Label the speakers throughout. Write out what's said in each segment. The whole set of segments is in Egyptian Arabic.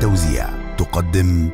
Speaker 1: للتوزيع تقدم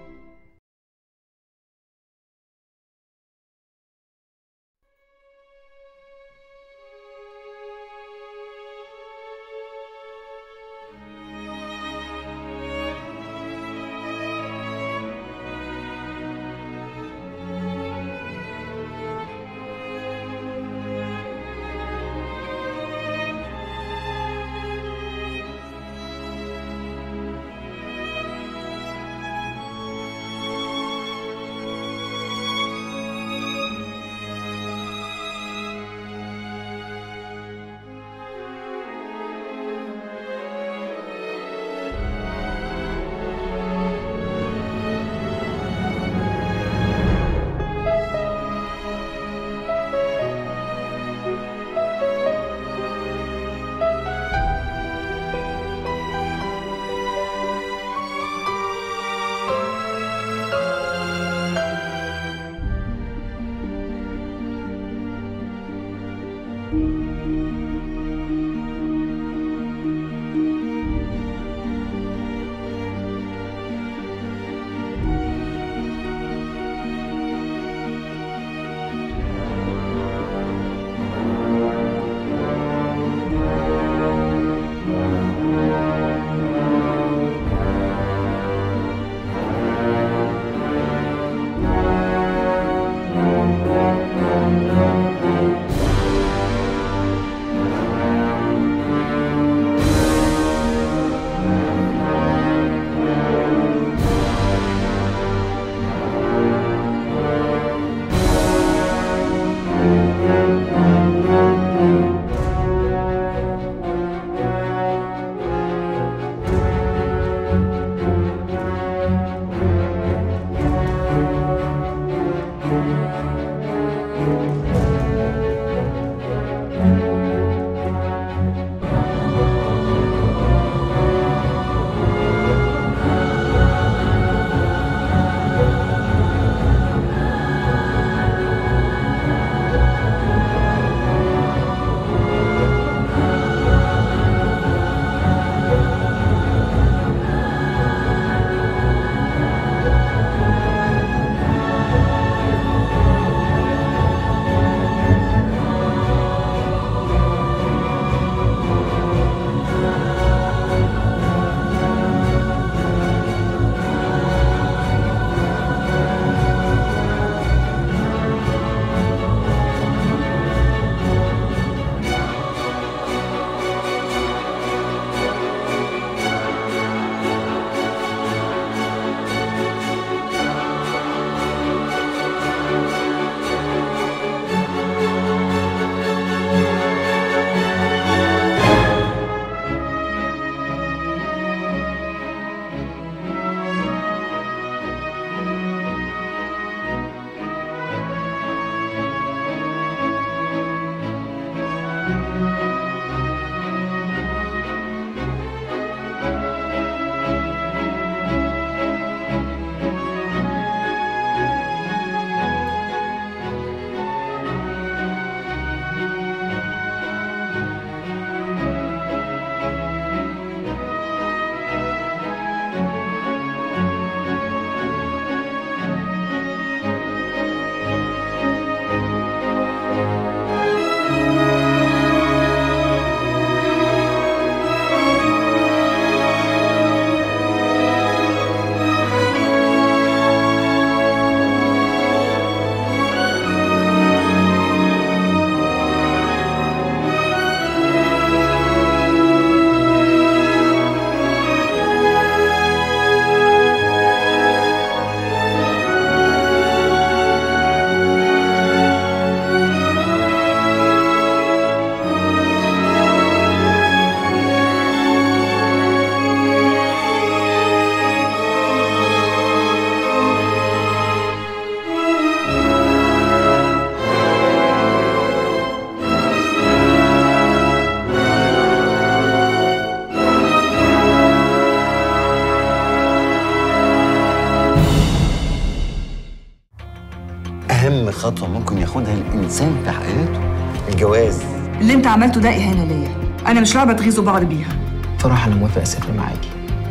Speaker 2: أهم خطوة ممكن ياخدها الإنسان في حياته الجواز
Speaker 3: اللي انت عملته ده اهانه ليا انا مش لعبه تغيظوا بعض بيها
Speaker 4: صراحة أنا موافق أسافر معاكي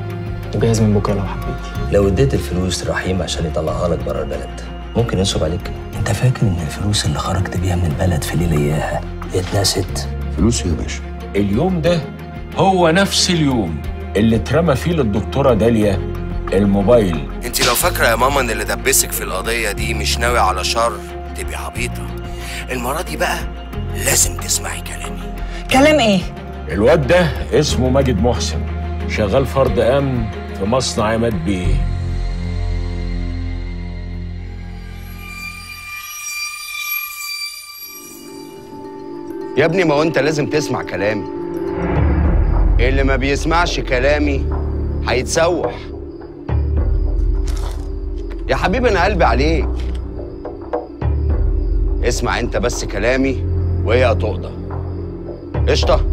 Speaker 3: وجاهز من بكره لو حبيتي
Speaker 4: لو اديت الفلوس لرحيم عشان يطلعها لك بره البلد ممكن ينصب عليك انت فاكر ان الفلوس اللي خرجت بيها من البلد في ليله اياها اتنست
Speaker 1: فلوس يا باشا
Speaker 5: اليوم ده هو نفس اليوم اللي اترمى فيه للدكتورة داليا الموبايل
Speaker 6: انت لو فاكره يا ماما ان اللي دبسك في القضيه دي مش ناوي على شر تبقي عبيطه المره دي بقى لازم تسمعي كلامي
Speaker 7: كلام ايه؟
Speaker 5: الواد ده اسمه ماجد محسن شغال فرد امن في مصنع عماد بيه
Speaker 6: يا ابني ما هو انت لازم تسمع كلامي اللي ما بيسمعش كلامي هيتسوح يا حبيبي انا قلبي عليك اسمع انت بس كلامي وهي هتقضى قشطه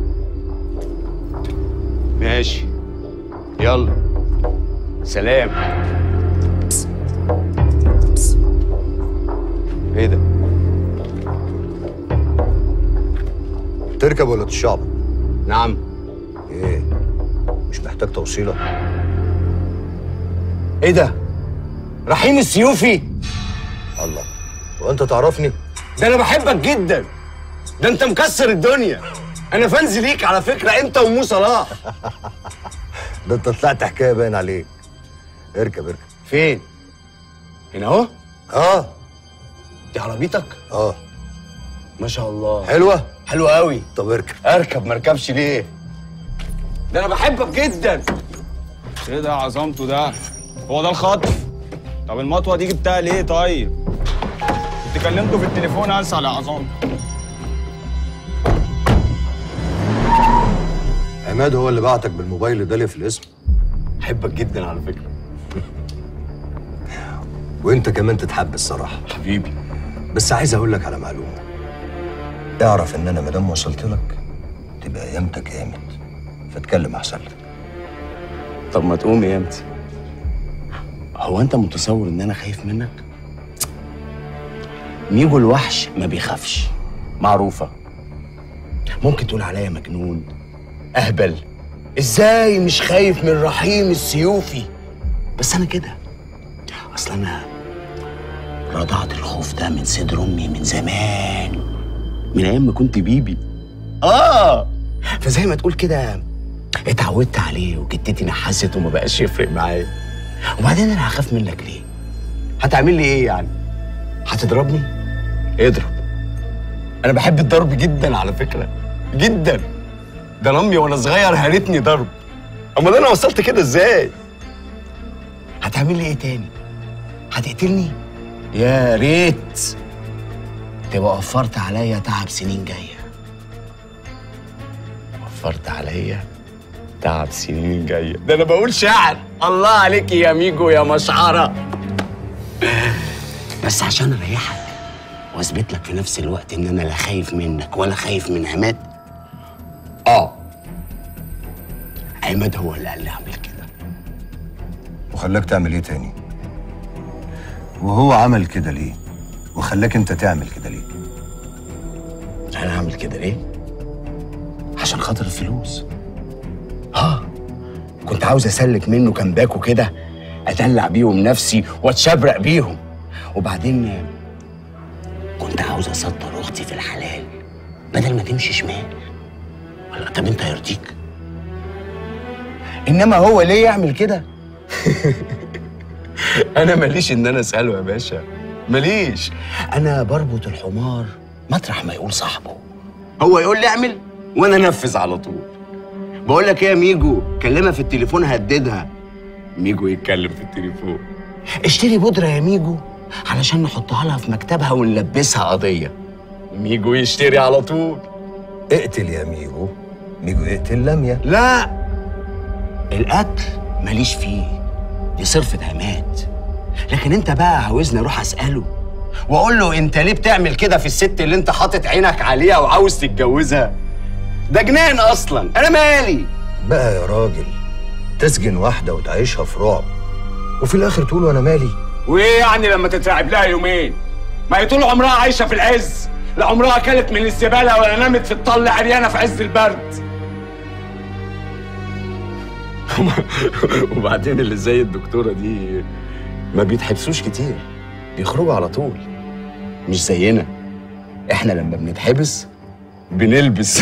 Speaker 6: ماشي يلا سلام ايه ده
Speaker 1: تركب ولا تشعبط
Speaker 6: نعم
Speaker 1: ايه مش محتاج توصيله
Speaker 6: ايه ده رحيم السيوفي
Speaker 1: الله وانت تعرفني
Speaker 6: ده انا بحبك جدا ده انت مكسر الدنيا انا فانز ليك على فكره انت ومو صلاح
Speaker 1: ده انت طلعت حكايه باين عليك اركب اركب
Speaker 6: فين هنا اهو
Speaker 1: اه
Speaker 6: دي عربيتك
Speaker 1: اه
Speaker 6: ما شاء الله
Speaker 1: حلوه
Speaker 6: حلو قوي
Speaker 1: طب اركب
Speaker 6: اركب ما اركبش ليه ده انا بحبك جدا
Speaker 8: ايه ده عظمته ده هو ده الخطف طب المطوه دي جبتها ليه طيب كنت كلمته في التليفون اسال يا عظمته
Speaker 1: عماد هو اللي بعتك بالموبايل ده في الاسم
Speaker 6: بحبك جدا على فكره
Speaker 1: وانت كمان تتحب الصراحه
Speaker 6: حبيبي
Speaker 1: بس عايز اقول لك على معلومه اعرف ان انا ما دام وصلت لك تبقى قيامتك قامت فاتكلم احسن لك
Speaker 6: طب ما تقوم يا امتي هو انت متصور ان انا خايف منك ميجو الوحش ما بيخافش معروفة ممكن تقول عليا مجنون اهبل ازاي مش خايف من رحيم السيوفي بس انا كده اصل انا رضعت الخوف ده من صدر امي من زمان من ايام ما كنت بيبي اه فزي ما تقول كده اتعودت عليه وجدتي نحست وما بقاش يفرق معايا وبعدين انا هخاف منك ليه هتعمل لي ايه يعني هتضربني اضرب انا بحب الضرب جدا على فكره جدا ده أنا امي وانا صغير هانتني ضرب امال انا وصلت كده ازاي هتعمل لي ايه تاني هتقتلني يا ريت تبقى وفرت عليا تعب سنين جايه وفرت عليا تعب سنين جايه ده انا بقول شعر الله عليك يا ميجو يا مشعره بس عشان اريحك واثبت لك في نفس الوقت ان انا لا خايف منك ولا خايف من عماد اه عماد هو اللي قال لي اعمل كده
Speaker 1: وخلاك تعمل ايه تاني وهو عمل كده ليه وخلاك انت تعمل كده ليه
Speaker 6: انا هعمل كده ليه عشان خاطر الفلوس ها كنت عاوز اسلك منه كام باكو كده ادلع بيهم نفسي واتشبرق بيهم وبعدين كنت عاوز اسطر اختي في الحلال بدل ما تمشي شمال ولا طب انت يرضيك انما هو ليه يعمل كده انا ماليش ان انا اساله يا باشا ماليش انا بربط الحمار مطرح ما يقول صاحبه هو يقول لي اعمل وانا انفذ على طول بقول لك ايه يا ميجو كلمها في التليفون هددها ميجو يتكلم في التليفون اشتري بودره يا ميجو علشان نحطها لها في مكتبها ونلبسها قضيه ميجو يشتري على طول
Speaker 1: اقتل يا ميجو ميجو يقتل لميا
Speaker 6: لا القتل ماليش فيه دي صرفة عماد لكن انت بقى عاوزني اروح اساله واقول له انت ليه بتعمل كده في الست اللي انت حاطط عينك عليها وعاوز تتجوزها ده جنان اصلا انا مالي
Speaker 1: بقى يا راجل تسجن واحدة وتعيشها في رعب وفي الآخر تقول وأنا مالي
Speaker 5: وايه يعني لما تترعب لها يومين ما هي طول عمرها عايشه في العز لا عمرها اكلت من الزباله ولا نامت في الطل عريانه في عز البرد
Speaker 6: وبعدين اللي زي الدكتوره دي ما بيتحبسوش كتير بيخرجوا على طول مش زينا احنا لما بنتحبس بنلبس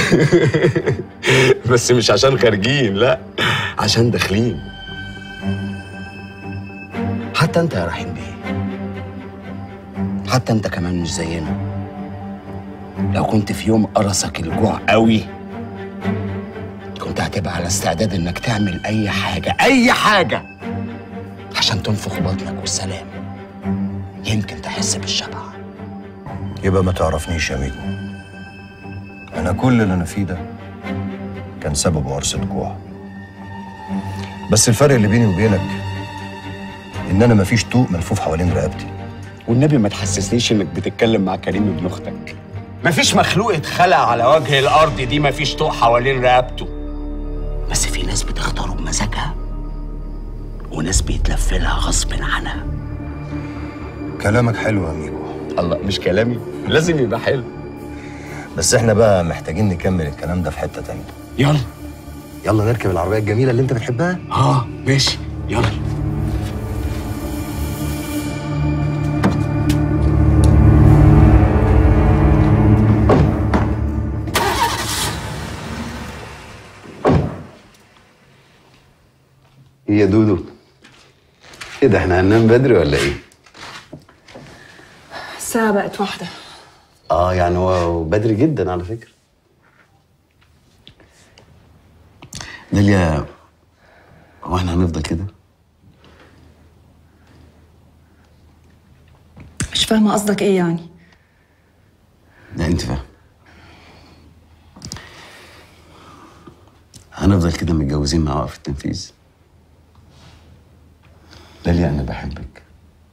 Speaker 6: بس مش عشان خارجين لا عشان داخلين حتى انت يا رحيم بيه حتى انت كمان مش زينا لو كنت في يوم قرصك الجوع قوي كنت هتبقى على استعداد انك تعمل اي حاجة اي حاجة عشان تنفخ بطنك والسلام يمكن تحس بالشبع
Speaker 1: يبقى ما تعرفنيش يا ميجو انا كل اللي انا فيه ده كان سببه قرصة جوع بس الفرق اللي بيني وبينك ان انا مفيش طوق ملفوف حوالين رقبتي
Speaker 6: والنبي ما تحسسنيش انك بتتكلم مع كريم ابن اختك مفيش مخلوق اتخلق على وجه الارض دي مفيش طوق حوالين رقبته بس في ناس بتختاره بمزاجها وناس بيتلف لها غصب عنها
Speaker 1: كلامك حلو يا ميجو
Speaker 6: الله مش كلامي لازم يبقى حلو
Speaker 1: بس احنا بقى محتاجين نكمل الكلام ده في حتة تانية
Speaker 6: يلا
Speaker 1: يلا نركب العربية الجميلة اللي انت بتحبها
Speaker 6: اه ماشي يلا
Speaker 2: ايه يا دودو ايه ده احنا هننام بدري ولا ايه
Speaker 3: الساعة بقت واحدة
Speaker 2: اه يعني هو بدري جدا على فكره داليا هو احنا هنفضل كده
Speaker 3: مش فاهمة قصدك ايه يعني
Speaker 2: لا انت فاهم هنفضل كده متجوزين مع وقف التنفيذ داليا انا بحبك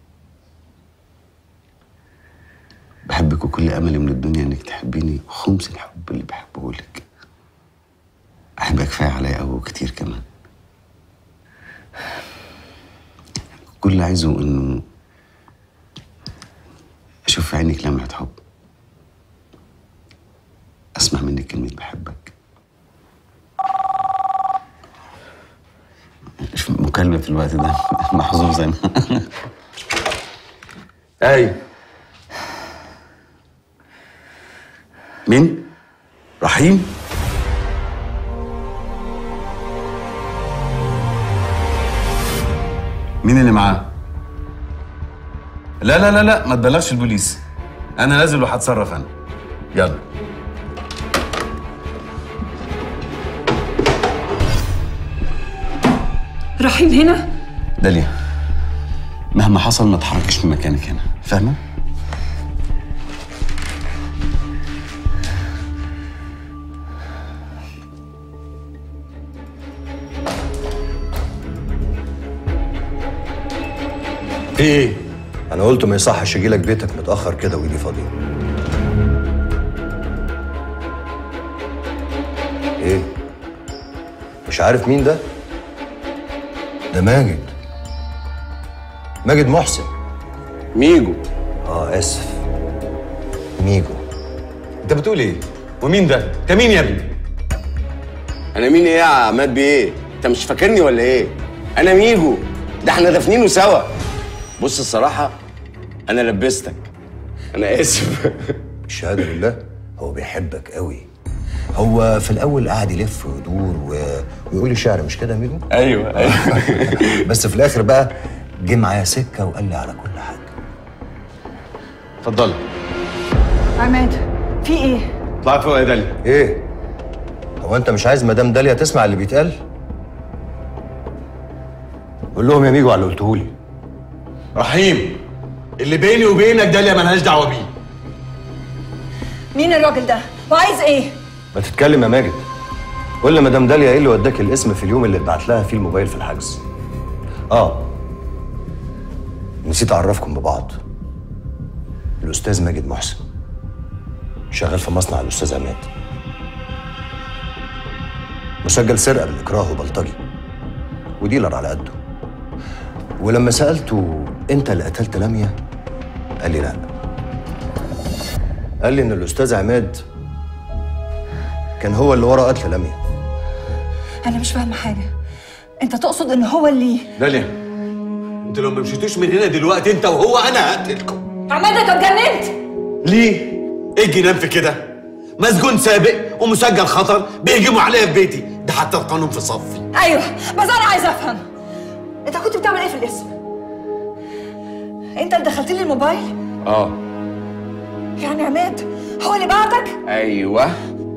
Speaker 2: بحبك وكل املي من الدنيا انك تحبيني خمس الحب اللي بحبه لك احبك كفايه عليا قوي وكتير كمان كل اللي عايزه انه اشوف في عينك لمعه حب اسمع منك كلمه بحبك مش مكالمة في الوقت ده محظوظ انا اي مين؟ رحيم؟ مين اللي معاه؟ لا لا لا لا ما تبلغش البوليس انا نازل وهتصرف انا يلا
Speaker 3: رحيم هنا
Speaker 2: داليا مهما حصل ما تحركش من مكانك هنا فاهمه
Speaker 1: في ايه؟ انا قلت ما يصحش يجيلك بيتك متأخر كده ويجي فاضي ايه؟ مش عارف مين ده؟ ده ماجد ماجد محسن
Speaker 6: ميجو
Speaker 1: اه اسف ميجو
Speaker 6: انت بتقول ايه؟ ومين ده؟ انت مين يا ابني؟ انا مين ايه يا عماد بيه؟ انت مش فاكرني ولا ايه؟ انا ميجو ده احنا دافنينه سوا بص الصراحة انا لبستك انا اسف
Speaker 1: الشهادة لله هو بيحبك قوي هو في الأول قعد يلف ويدور و... ويقول لي شعر مش كده يا ميجو؟
Speaker 6: ايوه ايوه
Speaker 1: بس في الآخر بقى جه معايا سكة وقال لي على كل حاجة
Speaker 6: اتفضلي
Speaker 3: عماد في ايه
Speaker 6: اطلعي فوق يا داليا
Speaker 1: إيه؟ هو أنت مش عايز مدام داليا تسمع اللي بيتقال؟ قول لهم يا ميجو على اللي قلته لي
Speaker 6: رحيم اللي بيني وبينك داليا ملهاش دعوة بيه
Speaker 3: مين الراجل ده وعايز ايه
Speaker 1: ما تتكلم يا ماجد قول لي مدام داليا ايه اللي وداك الاسم في اليوم اللي اتبعت لها فيه الموبايل في الحجز اه نسيت اعرفكم ببعض الاستاذ ماجد محسن شغال في مصنع الاستاذ عماد مسجل سرقه بالاكراه وبلطجي وديلر على قده ولما سالته انت اللي قتلت لميا قال لي لا قال لي ان الاستاذ عماد كان هو اللي ورا قتل لميا
Speaker 3: انا مش فاهمة حاجة انت تقصد ان هو اللي
Speaker 2: داليا انتوا لو ما مشيتوش من هنا دلوقتي انت وهو انا هقتلكم
Speaker 3: عماد انت اتجننت
Speaker 2: ليه؟ ايه الجنان في كده؟ مسجون سابق ومسجل خطر بيهجموا عليا في بيتي ده حتى القانون في صفي
Speaker 3: ايوه بس انا عايزه افهم انت كنت بتعمل ايه في الاسم انت اللي دخلت لي الموبايل
Speaker 5: اه
Speaker 3: يعني عماد هو اللي بعتك
Speaker 5: ايوه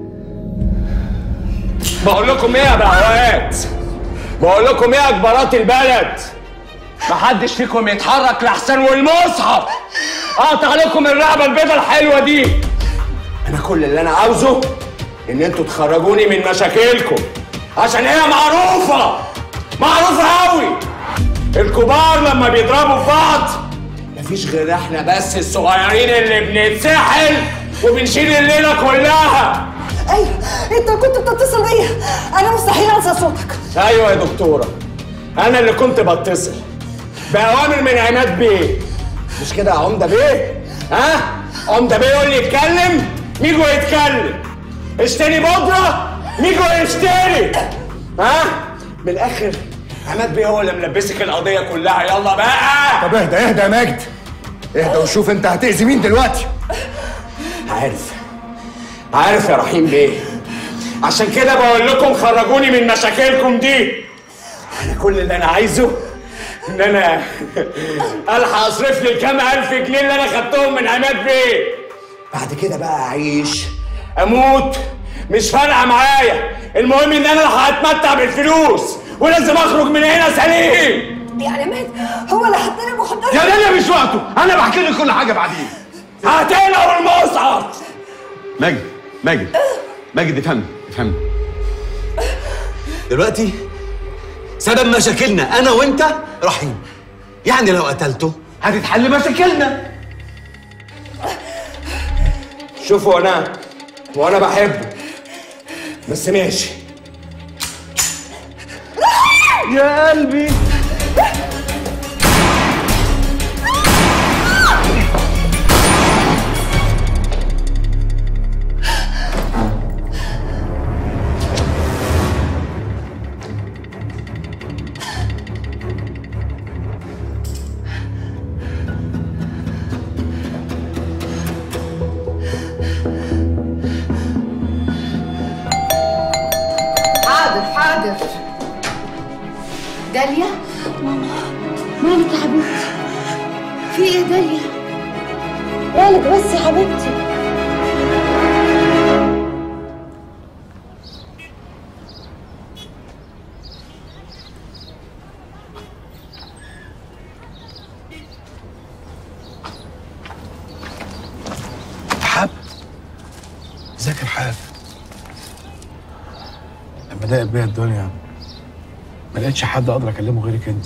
Speaker 5: بقول لكم ايه يا بهوات بقول لكم ايه يا كبارات البلد محدش فيكم يتحرك لحسن والمصحف اقطع عليكم الرقبه البيضه الحلوه دي انا كل اللي انا عاوزه ان انتوا تخرجوني من مشاكلكم عشان هي معروفه معروفه قوي الكبار لما بيضربوا في بعض مفيش غير احنا بس الصغيرين اللي بنتسحل وبنشيل الليله كلها
Speaker 3: ايوه انت كنت بتتصل بيا انا مستحيل انسى صوتك
Speaker 5: ايوه يا دكتوره انا اللي كنت بتصل باوامر من عماد بيه مش كده يا عمده بيه ها عمده بيه يقول لي يتكلم ميجو يتكلم اشتري بودره ميجو يشتري ها من الاخر عماد بيه هو اللي ملبسك القضيه كلها يلا بقى
Speaker 1: طب اهدى اهدى يا مجد اهدى وشوف انت هتأذي مين دلوقتي
Speaker 5: عارف عارف يا رحيم بيه عشان كده بقول لكم خرجوني من مشاكلكم دي انا كل اللي انا عايزه ان انا الحق اصرف لي الكام الف جنيه اللي انا خدتهم من عماد بيه بعد كده بقى اعيش اموت مش فارقه معايا المهم ان انا هتمتع بالفلوس ولازم اخرج من هنا سليم
Speaker 3: يا عماد هو اللي حط لي المخدرات
Speaker 2: يا داليا مش وقته انا بحكي لك كل حاجه بعدين
Speaker 5: هتقلعوا المصعد
Speaker 2: ماجد ماجد ماجد افهمني افهمني دلوقتي سبب مشاكلنا انا وانت رحيم يعني لو قتلته هتتحل مشاكلنا
Speaker 5: شوفوا انا وانا بحبه بس ماشي يا قلبي
Speaker 7: حاضر حاضر داليا
Speaker 3: مالك يا حبيبتي
Speaker 7: في ايه داليا
Speaker 3: مالك بس يا حبيبتي
Speaker 9: حاب ذاكر حاب لما ضاقت بيا الدنيا ما لقيتش حد اقدر اكلمه غيرك انت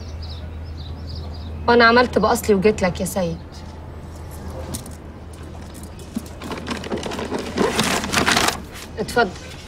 Speaker 7: وانا عملت باصلي وجيت لك يا سيد اتفضل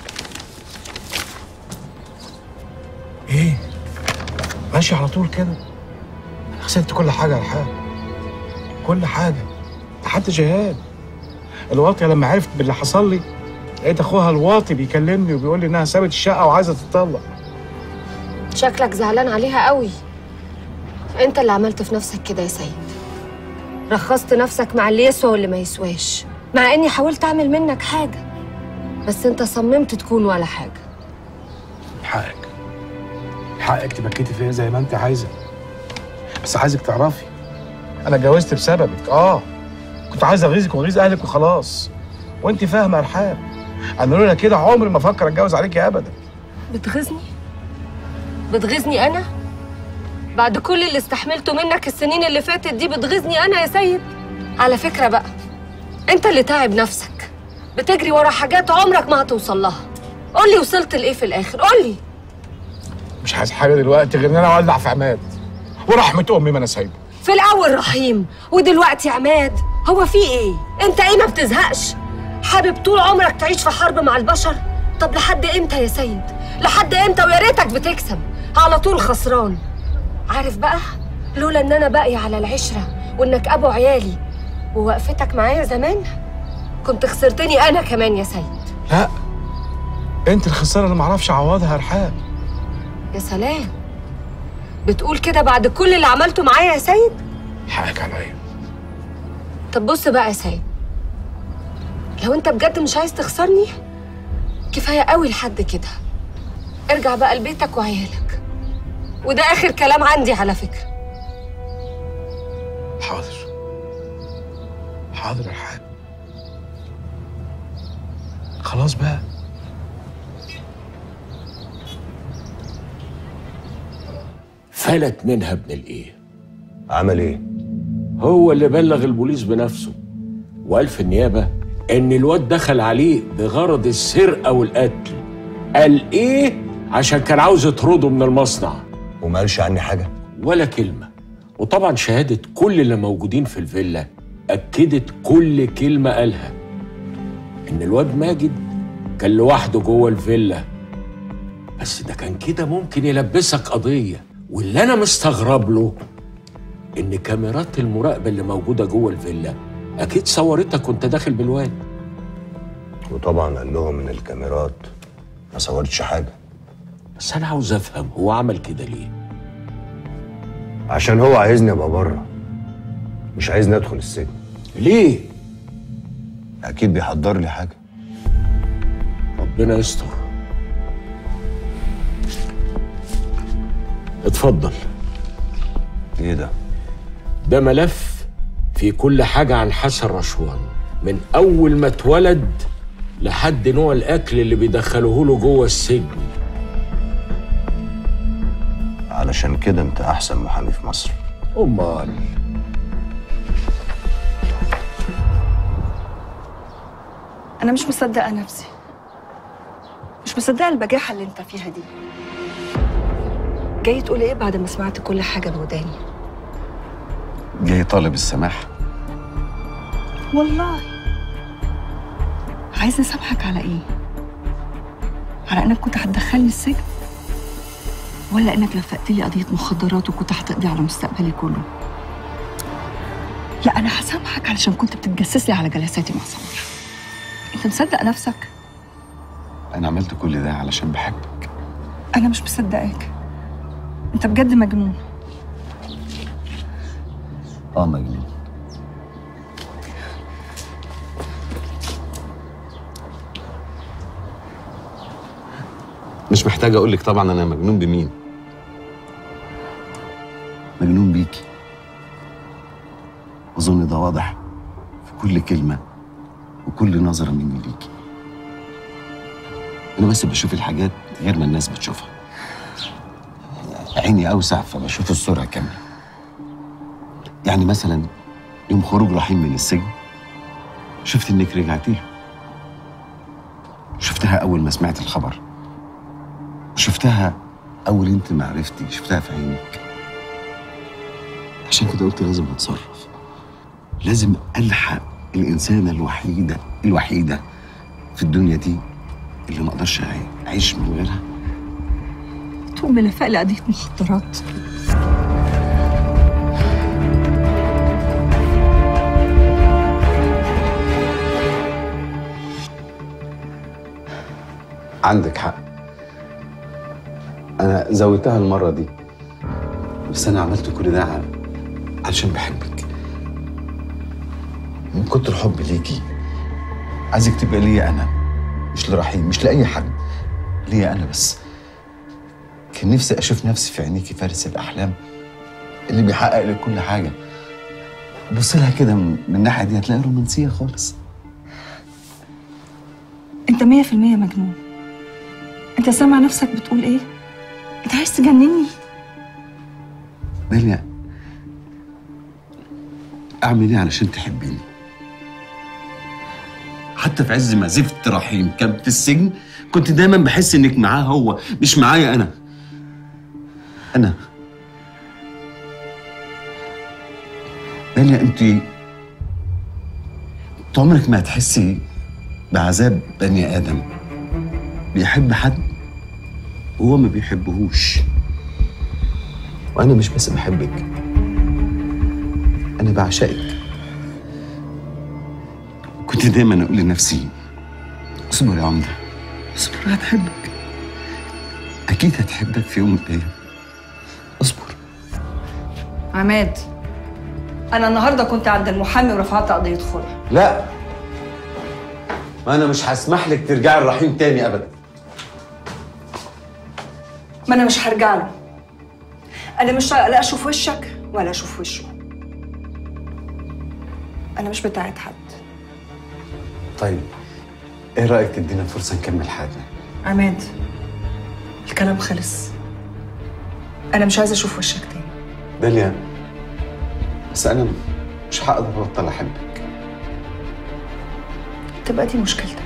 Speaker 9: ايه ماشي على طول كده انا خسرت كل حاجه يا الحاج كل حاجه حتى جهاد الواطيه لما عرفت باللي حصل لي لقيت اخوها الواطي بيكلمني وبيقول لي انها سابت الشقه وعايزه تتطلق
Speaker 7: شكلك زعلان عليها قوي انت اللي عملت في نفسك كده يا سيد رخصت نفسك مع اللي يسوى واللي ما يسواش مع اني حاولت اعمل منك حاجه بس انت صممت تكون ولا حاجه
Speaker 9: حقك حقك تبكيتي فيا زي ما انت عايزه بس عايزك تعرفي انا اتجوزت بسببك اه كنت عايز اغيظك واغيظ اهلك وخلاص وانت فاهمه يا رحاب انا لولا كده عمري ما افكر اتجوز عليكي ابدا
Speaker 7: بتغيظني بتغيظني انا بعد كل اللي استحملته منك السنين اللي فاتت دي بتغيظني انا يا سيد على فكره بقى انت اللي تعب نفسك بتجري ورا حاجات عمرك ما هتوصل لها قول لي وصلت لايه في الاخر قول لي
Speaker 9: مش عايز حاجه دلوقتي غير ان انا اولع في عماد ورحمه امي ما انا سايبه
Speaker 7: في الاول رحيم ودلوقتي عماد هو في ايه انت ايه ما بتزهقش حابب طول عمرك تعيش في حرب مع البشر طب لحد امتى يا سيد لحد امتى ويا ريتك بتكسب على طول خسران عارف بقى لولا ان انا باقي على العشره وانك ابو عيالي ووقفتك معايا زمان كنت خسرتني انا كمان يا سيد
Speaker 9: لا انت الخساره اللي معرفش اعوضها يا رحاب
Speaker 7: يا سلام بتقول كده بعد كل اللي عملته معايا يا سيد
Speaker 9: حقك عليا
Speaker 7: طب بص بقى يا سيد لو انت بجد مش عايز تخسرني كفايه قوي لحد كده ارجع بقى لبيتك وعيالك وده اخر كلام عندي على فكره
Speaker 9: حاضر حاضر يا حاج خلاص بقى
Speaker 10: فلت منها ابن الايه
Speaker 1: عمل ايه؟
Speaker 10: هو اللي بلغ البوليس بنفسه وقال في النيابه ان الواد دخل عليه بغرض السرقه والقتل قال ايه عشان كان عاوز يطرده من المصنع
Speaker 1: وما قالش عني حاجه
Speaker 10: ولا كلمه وطبعا شهاده كل اللي موجودين في الفيلا اكدت كل كلمه قالها ان الواد ماجد كان لوحده جوه الفيلا بس ده كان كده ممكن يلبسك قضيه واللي انا مستغرب له ان كاميرات المراقبه اللي موجوده جوه الفيلا اكيد صورتك وانت داخل بالواد
Speaker 1: وطبعا قال لهم ان الكاميرات ما صورتش حاجه
Speaker 10: بس انا عاوز افهم هو عمل كده ليه
Speaker 1: عشان هو عايزني ابقى بره مش عايزني ادخل السجن
Speaker 10: ليه
Speaker 1: اكيد بيحضر لي حاجه
Speaker 10: ربنا يستر اتفضل
Speaker 1: ايه ده
Speaker 10: ده ملف في كل حاجة عن حسن رشوان من أول ما اتولد لحد نوع الأكل اللي بيدخلوه له جوه السجن
Speaker 1: علشان كده انت احسن محامي في مصر
Speaker 10: أمال
Speaker 3: انا مش مصدقه نفسي مش مصدقه البجاحه اللي انت فيها دي جاي تقول ايه بعد ما سمعت كل حاجه بوداني
Speaker 2: جاي طالب السماح
Speaker 3: والله عايزه اسامحك على ايه على انك كنت هتدخلني السجن ولا انك لفقت لي قضيه مخدرات وكنت هتقضي على مستقبلي كله لا انا هسامحك علشان كنت بتتجسس لي على جلساتي مع سمر انت مصدق نفسك
Speaker 2: انا عملت كل ده علشان بحبك
Speaker 3: انا مش مصدقاك انت بجد مجنون
Speaker 2: اه مجنون مش محتاج اقول لك طبعا انا مجنون بمين مجنون بيكي اظن ده واضح في كل كلمه وكل نظره مني ليكي انا بس بشوف الحاجات غير ما الناس بتشوفها عيني اوسع فبشوف الصوره كامله يعني مثلا يوم خروج رحيم من السجن شفت انك رجعتي له شفتها اول ما سمعت الخبر وشفتها اول انت ما عرفتي شفتها في عينك عشان كده قلت لازم اتصرف لازم الحق الانسانه الوحيده الوحيده في الدنيا دي اللي ما اقدرش أعي- اعيش من غيرها
Speaker 3: تقوم ملفق لي قضيه مخدرات
Speaker 2: عندك حق انا زودتها المره دي بس انا عملت كل ده عن علشان بحبك من كتر حبي ليكي عايزك تبقى ليا انا مش لرحيم مش لاي حد ليا انا بس كان نفسي اشوف نفسي في عينيكي فارس الاحلام اللي بيحقق لك كل حاجه بص لها كده من من الناحيه دي هتلاقي رومانسيه خالص
Speaker 3: انت مية في المية مجنون انت سامع نفسك بتقول ايه انت عايز تجنني
Speaker 2: داليا اعمل ايه علشان تحبيني حتى في عز ما زفت رحيم كان في السجن كنت دايما بحس انك معاه هو مش معايا انا انا داليا انت انت عمرك ما هتحسي بعذاب بني ادم بيحب حد وهو ما بيحبهوش وانا مش بس بحبك انا بعشقك كنت دايما اقول لنفسي اصبر يا عمده اصبر هتحبك اكيد هتحبك في يوم من الايام اصبر
Speaker 3: عماد انا النهارده كنت عند المحامي ورفعت قضيه خلع
Speaker 2: لا ما انا مش هسمح لك ترجعي الرحيم تاني ابدا
Speaker 3: ما انا مش هرجع له انا مش طايقه لا اشوف وشك ولا اشوف وشه انا مش بتاعت حد
Speaker 2: طيب ايه رايك تدينا فرصه نكمل حياتنا
Speaker 3: عماد الكلام خلص انا مش عايزه اشوف وشك تاني
Speaker 2: داليا بس انا مش هقدر ابطل احبك
Speaker 3: تبقى دي مشكلتك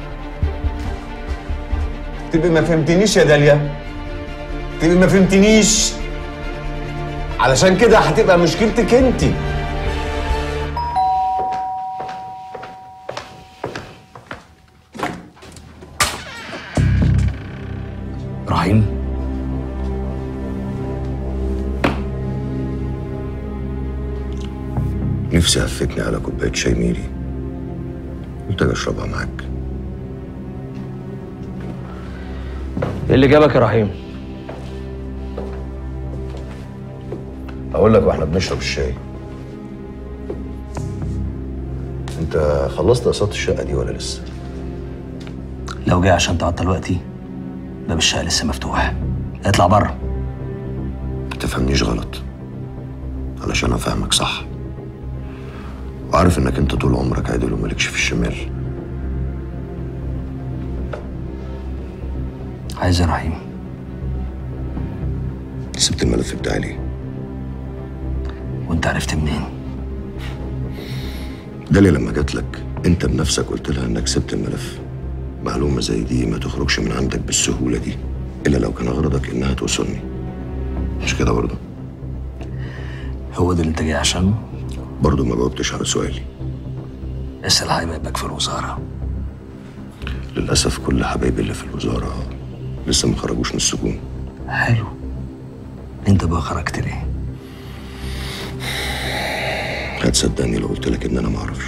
Speaker 2: تبقي ما فهمتنيش يا داليا تبقي ما فهمتنيش علشان كده هتبقى مشكلتك انت
Speaker 4: رحيم
Speaker 1: نفسي هفتني على كوبايه شاي ميري قلت اجي اشربها معاك
Speaker 4: ايه اللي جابك يا رحيم
Speaker 1: اقول لك واحنا بنشرب الشاي انت خلصت اقساط الشقه دي ولا لسه
Speaker 4: لو جاي عشان تعطل وقتي باب الشقه لسه مفتوح اطلع بره
Speaker 1: ما تفهمنيش غلط علشان افهمك صح وعارف انك انت طول عمرك عادل ومالكش في الشمال
Speaker 4: عايز يا رحيم
Speaker 1: سبت الملف بتاعي ليه
Speaker 4: وانت عرفت منين
Speaker 1: داليا لما جات لك انت بنفسك قلت لها انك سبت الملف معلومه زي دي ما تخرجش من عندك بالسهوله دي الا لو كان غرضك انها توصلني مش كده برضه
Speaker 4: هو ده اللي انت جاي عشانه
Speaker 1: برضه ما جاوبتش على سؤالي
Speaker 4: اسال حبايبك في الوزاره
Speaker 1: للاسف كل حبايبي اللي في الوزاره لسه ما خرجوش من السجون
Speaker 4: حلو انت بقى خرجت ليه
Speaker 1: هتصدقني لو قلت لك ان انا ما اعرفش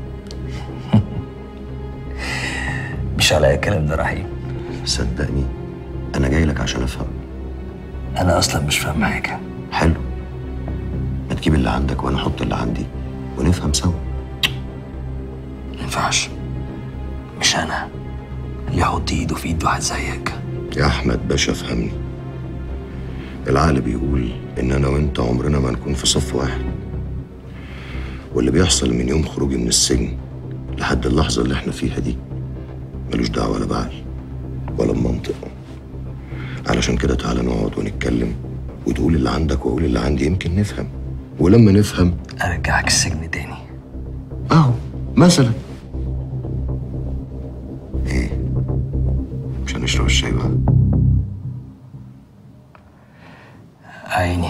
Speaker 4: مش على الكلام ده رحيم
Speaker 1: صدقني انا جاي لك عشان افهم
Speaker 4: انا اصلا مش فاهم حاجه
Speaker 1: حلو ما تجيب اللي عندك وانا احط اللي عندي ونفهم سوا
Speaker 4: ما ينفعش مش انا اللي يحط ايده في ايد واحد زيك
Speaker 1: يا احمد باشا فهمني العقل بيقول ان انا وانت عمرنا ما نكون في صف واحد واللي بيحصل من يوم خروجي من السجن لحد اللحظه اللي احنا فيها دي ملوش دعوه ولا بعقل ولا بمنطق علشان كده تعالى نقعد ونتكلم وتقول اللي عندك واقول اللي عندي يمكن نفهم ولما نفهم
Speaker 4: ارجعك السجن تاني
Speaker 1: اهو مثلا ايه مش هنشرب الشاي بقى
Speaker 4: عيني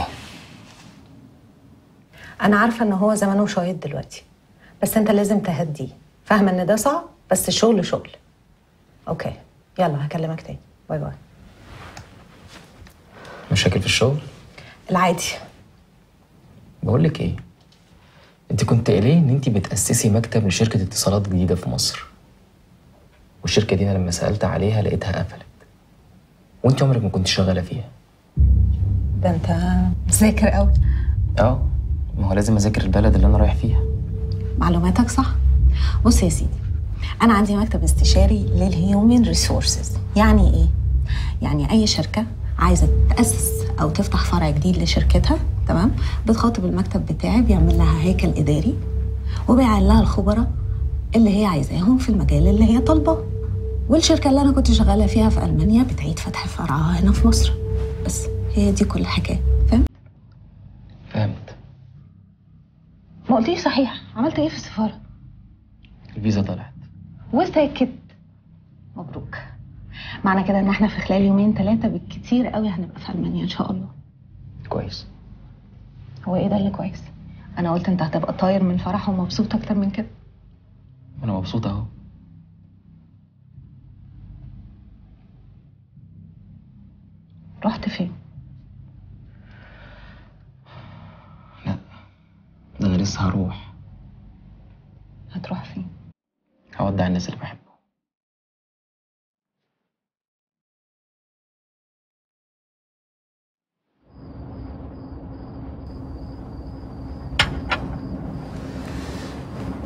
Speaker 11: انا عارفه ان هو زمانه شايط دلوقتي بس انت لازم تهديه فاهمه ان ده صعب بس الشغل شغل اوكي يلا هكلمك تاني باي باي
Speaker 12: مشاكل في الشغل
Speaker 11: العادي
Speaker 12: بقول لك ايه انت كنت قايله ان انت بتاسسي مكتب لشركه اتصالات جديده في مصر والشركه دي انا لما سالت عليها لقيتها قفلت وانت عمرك ما كنت شغاله فيها
Speaker 11: ده انت مذاكر قوي
Speaker 12: اه ما هو لازم اذاكر البلد اللي انا رايح فيها
Speaker 11: معلوماتك صح بص يا سيدي انا عندي مكتب استشاري للهيومن ريسورسز يعني ايه يعني اي شركه عايزه تاسس او تفتح فرع جديد لشركتها تمام بتخاطب المكتب بتاعي بيعمل لها هيكل اداري وبيعين لها الخبراء اللي هي عايزاهم في المجال اللي هي طالباه والشركه اللي انا كنت شغاله فيها في المانيا بتعيد فتح فرعها هنا في مصر بس هي دي كل الحكايه فاهم
Speaker 12: فهمت
Speaker 11: ما قلتيش صحيح عملت ايه في السفاره
Speaker 12: الفيزا طلعت
Speaker 11: واتاكدت مبروك معنى كده ان احنا في خلال يومين ثلاثه بالكتير قوي هنبقى في المانيا ان شاء الله
Speaker 12: كويس
Speaker 11: هو ايه ده اللي كويس انا قلت انت هتبقى طاير من فرح ومبسوط اكتر من كده
Speaker 12: انا مبسوط اهو
Speaker 11: رحت فين
Speaker 12: ده انا لسه هروح
Speaker 11: هتروح فين
Speaker 12: هودع الناس اللي بحبهم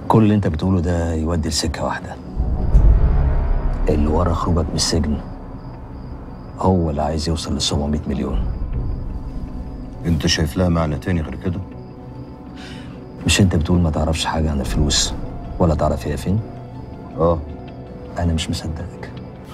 Speaker 4: كل اللي انت بتقوله ده يودي لسكه واحده اللي ورا خروجك من السجن هو اللي عايز يوصل ل 700 مليون
Speaker 1: انت شايف لها معنى تاني غير كده
Speaker 4: مش انت بتقول ما تعرفش حاجه عن الفلوس ولا تعرف هي فين
Speaker 1: اه
Speaker 4: انا مش مصدقك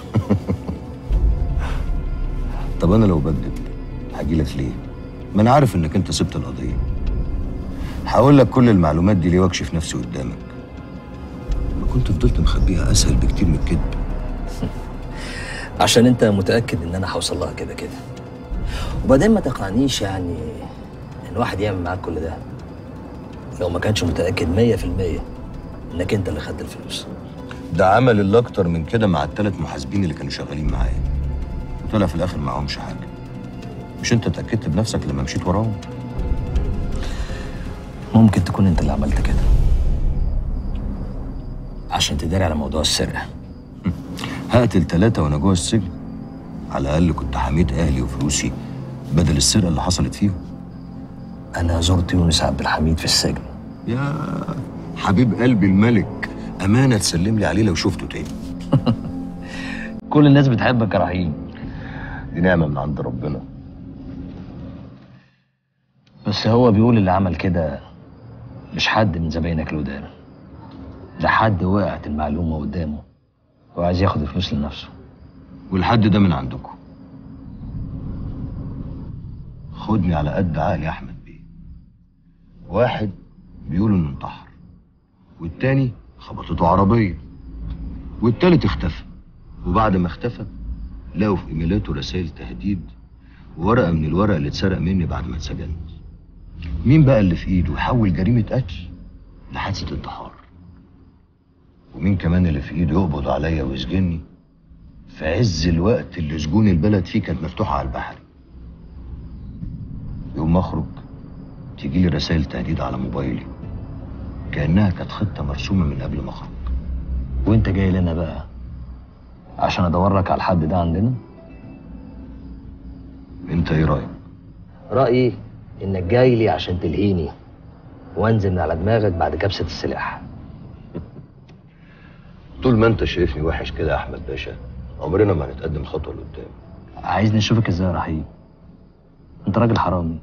Speaker 1: طب انا لو بكذب هجيلك ليه ما انا عارف انك انت سبت القضيه هقول لك كل المعلومات دي ليه واكشف نفسي قدامك ما كنت فضلت مخبيها اسهل بكتير من الكذب
Speaker 4: عشان انت متاكد ان انا هوصل لها كده كده وبعدين ما تقنعنيش يعني ان واحد يعمل معاك كل ده لو ما كانش متاكد 100% انك انت اللي خدت الفلوس
Speaker 1: ده عمل اللي اكتر من كده مع الثلاث محاسبين اللي كانوا شغالين معايا وطلع في الاخر معاهمش حاجه مش انت اتاكدت بنفسك لما مشيت وراهم
Speaker 4: ممكن تكون انت اللي عملت كده عشان تداري على موضوع السرقه
Speaker 1: هقتل ثلاثة وأنا جوه السجن على الأقل كنت حميت أهلي وفلوسي بدل السرقة اللي حصلت فيهم
Speaker 4: انا زرت يونس عبد الحميد في السجن
Speaker 1: يا حبيب قلبي الملك أمانة تسلم لي عليه لو شفته تاني
Speaker 4: كل الناس بتحبك يا رحيم
Speaker 1: دي نعمة من عند ربنا
Speaker 4: بس هو بيقول اللي عمل كده مش حد من زباينك القدام ده حد وقعت المعلومة قدامه وعايز ياخد الفلوس لنفسه
Speaker 1: والحد ده من عندكم خدني على قد عقلي يا أحمد بيه واحد بيقول إنه انتحر والتاني خبطته عربية والتالت اختفى وبعد ما اختفى لقوا في ايميلاته رسائل تهديد وورقة من الورق اللي اتسرق مني بعد ما اتسجنت مين بقى اللي في ايده يحول جريمة قتل لحادثة انتحار ومين كمان اللي في ايده يقبض عليا ويسجني في عز الوقت اللي سجون البلد فيه كانت مفتوحة على البحر يوم ما اخرج تيجي لي رسائل تهديد على موبايلي كأنها كانت خطة مرسومة من قبل ما اخرج
Speaker 4: وانت جاي لنا بقى عشان ادور لك على الحد ده عندنا
Speaker 1: انت ايه رايك
Speaker 4: رايي انك جاي لي عشان تلهيني وانزل من على دماغك بعد كبسه السلاح
Speaker 1: طول ما انت شايفني وحش كده يا احمد باشا عمرنا ما هنتقدم خطوه لقدام
Speaker 4: عايزني اشوفك ازاي يا رحيم انت راجل حرامي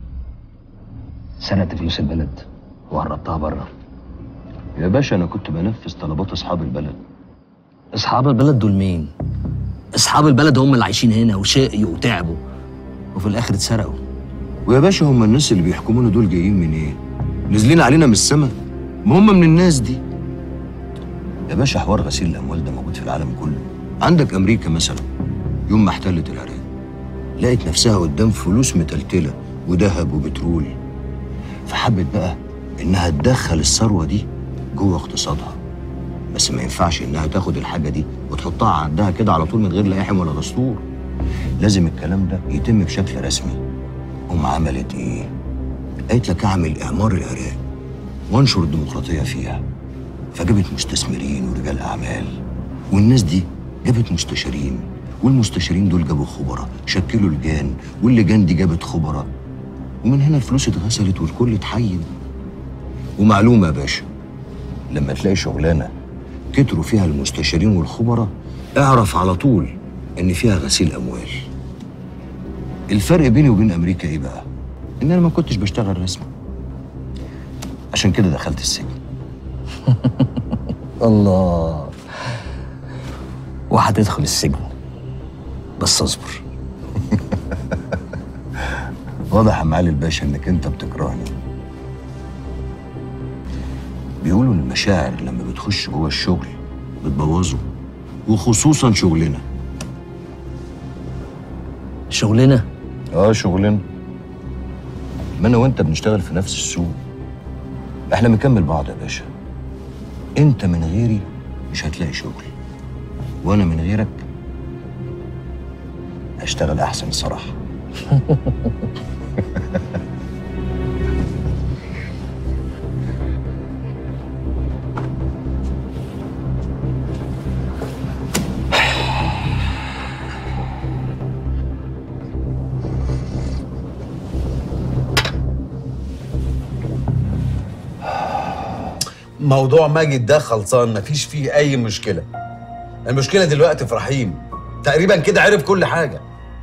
Speaker 4: سرقت فلوس البلد وهربتها بره
Speaker 1: يا باشا انا كنت بنفذ طلبات اصحاب البلد
Speaker 4: اصحاب البلد دول مين اصحاب البلد هم اللي عايشين هنا وشقيوا وتعبوا وفي الاخر اتسرقوا
Speaker 1: ويا باشا هم الناس اللي بيحكمونا دول جايين من ايه نازلين علينا من السما ما هم من الناس دي يا باشا حوار غسيل الاموال ده موجود في العالم كله عندك امريكا مثلا يوم ما احتلت العراق لقت نفسها قدام فلوس متلتله وذهب وبترول فحبت بقى انها تدخل الثروه دي جوه اقتصادها بس ما ينفعش انها تاخد الحاجه دي وتحطها عندها كده على طول من غير لائحه ولا دستور لازم الكلام ده يتم بشكل رسمي قوم عملت ايه قالت لك اعمل اعمار العراق وانشر الديمقراطيه فيها فجابت مستثمرين ورجال اعمال والناس دي جابت مستشارين والمستشارين دول جابوا خبراء شكلوا لجان واللجان دي جابت خبراء ومن هنا الفلوس اتغسلت والكل اتحين ومعلومه يا باشا لما تلاقي شغلانه كتروا فيها المستشارين والخبراء اعرف على طول ان فيها غسيل اموال الفرق بيني وبين امريكا ايه بقى ان انا ما كنتش بشتغل رسمي عشان كده دخلت السجن
Speaker 4: الله وهتدخل السجن بس اصبر
Speaker 1: واضح يا معالي الباشا انك انت بتكرهني بيقولوا ان المشاعر لما بتخش جوه الشغل بتبوظه وخصوصا شغلنا
Speaker 4: شغلنا
Speaker 1: اه شغلنا ما انا وانت بنشتغل في نفس السوق احنا بنكمل بعض يا باشا انت من غيري مش هتلاقي شغل وانا من غيرك هشتغل احسن الصراحه
Speaker 2: موضوع ماجد ده خلصان مفيش فيه اي مشكله المشكله دلوقتي في رحيم تقريبا كده عرف كل حاجه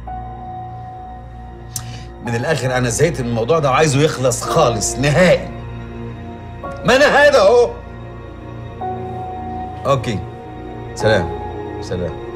Speaker 2: من الاخر انا زهقت من الموضوع ده وعايزه يخلص خالص نهائي ما انا هذا اهو اوكي سلام سلام